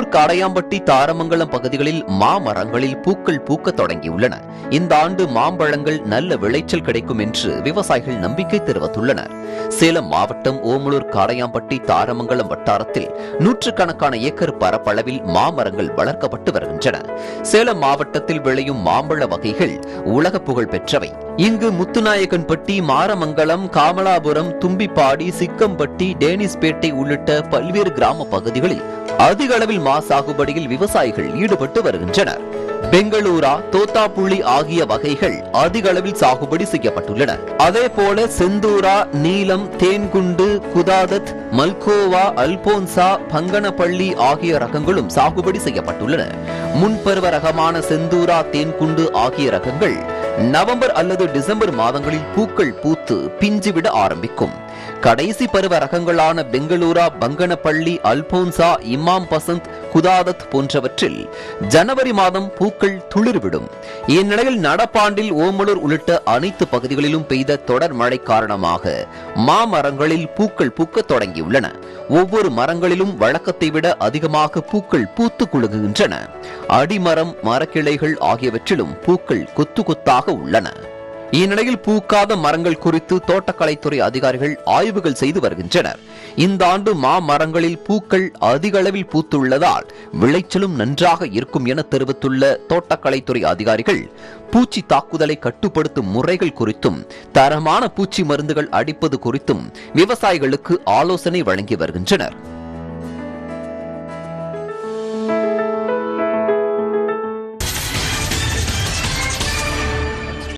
காடையாம்பட்டி தாரமங்கலம் பகுதிகளில் மாமரங்களில் பூக்கள் பூக்க தொடங்கியுள்ளன இந்த ஆண்டு மாம்பழங்கள் நல்ல விளைச்சல் கிடைக்கும் என்று விவசாயிகள் நம்பிக்கை தெரிவித்துள்ளனர் சேலம் மாவட்டம் ஓமலூர் காடையாம்பட்டி தாரமங்கலம் வட்டாரத்தில் நூற்றுக்கணக்கான ஏக்கர் பரப்பளவில் மாமரங்கள் வளர்க்கப்பட்டு வருகின்றன சேலம் மாவட்டத்தில் விளையும் மாம்பழ வகைகள் உலக புகழ் பெற்றவை இங்கு முத்துநாயக்கன்பட்டி மாரமங்கலம் காமலாபுரம் தும்பிப்பாடி சிக்கம்பட்டி டேனிஸ்பேட்டை உள்ளிட்ட பல்வேறு கிராம பகுதிகளில் அதிக அளவில் மா சாகுபடியில் விவசாயிகள் ஈடுபட்டு வருகின்றனர் பெங்களூரா தோத்தாப்புள்ளி ஆகிய வகைகள் அதிக அளவில் சாகுபடி செய்யப்பட்டுள்ளன அதே போல செந்தூரா நீலம் தேன்குண்டு குதாதத் மல்கோவா அல்போன்சா பங்கனப்பள்ளி ஆகிய ரகங்களும் சாகுபடி செய்யப்பட்டுள்ளன முன்பருவ ரகமான செந்தூரா தேன்குண்டு ஆகிய ரகங்கள் நவம்பர் அல்லது டிசம்பர் மாதங்களில் பூக்கள் பூத்து பிஞ்சுவிட ஆரம்பிக்கும் கடைசி பருவ ரகங்களான பெங்களூரா பங்கனப்பள்ளி அல்போன்சா இமாம் பசந்த் குதாதத் போன்றவற்றில் ஜனவரி மாதம் பூக்கள் துளிர்விடும் இந்நிலையில் நடப்பாண்டில் ஓமலூர் உள்ளிட்ட அனைத்து பகுதிகளிலும் பெய்த தொடர் மழை காரணமாக மாமரங்களில் பூக்கள் பூக்க தொடங்கியுள்ளன ஒவ்வொரு மரங்களிலும் வழக்கத்தை விட அதிகமாக பூக்கள் பூத்து குலுங்குகின்றன அடிமரம் மரக்கிளைகள் ஆகியவற்றிலும் பூக்கள் கொத்து கொத்தாக உள்ளன இந்நிலையில் பூக்காத மரங்கள் குறித்து தோட்டக்கலைத்துறை அதிகாரிகள் ஆய்வுகள் செய்து வருகின்றனர் இந்த ஆண்டு மா மரங்களில் பூக்கள் அதிக அளவில் பூத்துள்ளதால் விளைச்சலும் நன்றாக இருக்கும் என தெரிவித்துள்ள தோட்டக்கலைத்துறை அதிகாரிகள் பூச்சி தாக்குதலை கட்டுப்படுத்தும் முறைகள் குறித்தும் தரமான பூச்சி மருந்துகள் அடிப்பது குறித்தும் விவசாயிகளுக்கு ஆலோசனை வழங்கி வருகின்றனர்